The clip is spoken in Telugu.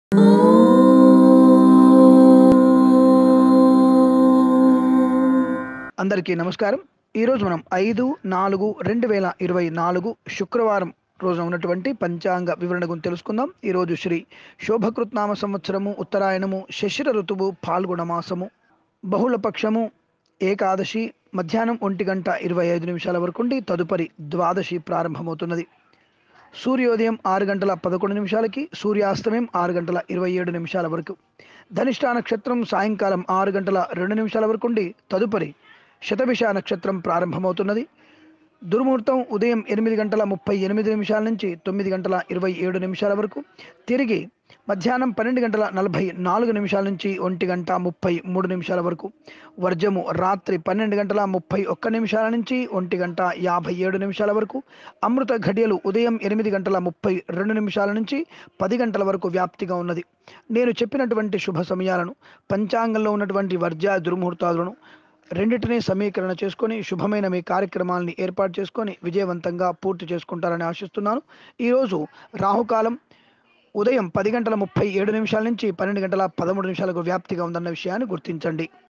అందరికీ నమస్కారం ఈరోజు మనం ఐదు నాలుగు రెండు వేల ఇరవై నాలుగు శుక్రవారం రోజున ఉన్నటువంటి పంచాంగ వివరణ గురించి తెలుసుకుందాం ఈరోజు శ్రీ శోభకృత్నామ సంవత్సరము ఉత్తరాయణము శశిర ఋతువు పాల్గొన మాసము బహుళ పక్షము ఏకాదశి మధ్యాహ్నం ఒంటి గంట ఇరవై ఐదు నిమిషాల వరకు ఉండి తదుపరి ద్వాదశి ప్రారంభమవుతున్నది సూర్యోదయం ఆరు గంటల పదకొండు నిమిషాలకి సూర్యాస్తమయం ఆరు గంటల ఇరవై ఏడు నిమిషాల వరకు ధనిష్ట నక్షత్రం సాయంకాలం ఆరు గంటల రెండు నిమిషాల వరకు ఉండి తదుపరి శతభిష నక్షత్రం ప్రారంభమవుతున్నది దుర్ముహూర్తం ఉదయం ఎనిమిది గంటల ముప్పై ఎనిమిది నిమిషాల నుంచి తొమ్మిది గంటల ఇరవై ఏడు నిమిషాల వరకు తిరిగి మధ్యాహ్నం పన్నెండు గంటల నలభై నాలుగు నిమిషాల నుంచి ఒంటి గంట ముప్పై మూడు నిమిషాల వరకు వర్జము రాత్రి పన్నెండు గంటల ముప్పై ఒక్క నిమిషాల నుంచి ఒంటి గంట యాభై ఏడు నిమిషాల వరకు అమృత ఘడియలు ఉదయం ఎనిమిది గంటల ముప్పై రెండు నిమిషాల నుంచి పది గంటల వరకు వ్యాప్తిగా ఉన్నది నేను చెప్పినటువంటి శుభ సమయాలను పంచాంగంలో ఉన్నటువంటి వర్జ దుర్ముహూర్తాలను రెండింటినీ సమీకరణ చేసుకొని శుభమైన మీ కార్యక్రమాలని ఏర్పాటు చేసుకొని విజయవంతంగా పూర్తి చేసుకుంటారని ఆశిస్తున్నాను ఈరోజు రాహుకాలం ఉదయం పది గంటల ముప్పై ఏడు నిమిషాల నుంచి పన్నెండు గంటల పదమూడు నిమిషాలకు వ్యాప్తిగా ఉందన్న విషయాన్ని గుర్తించండి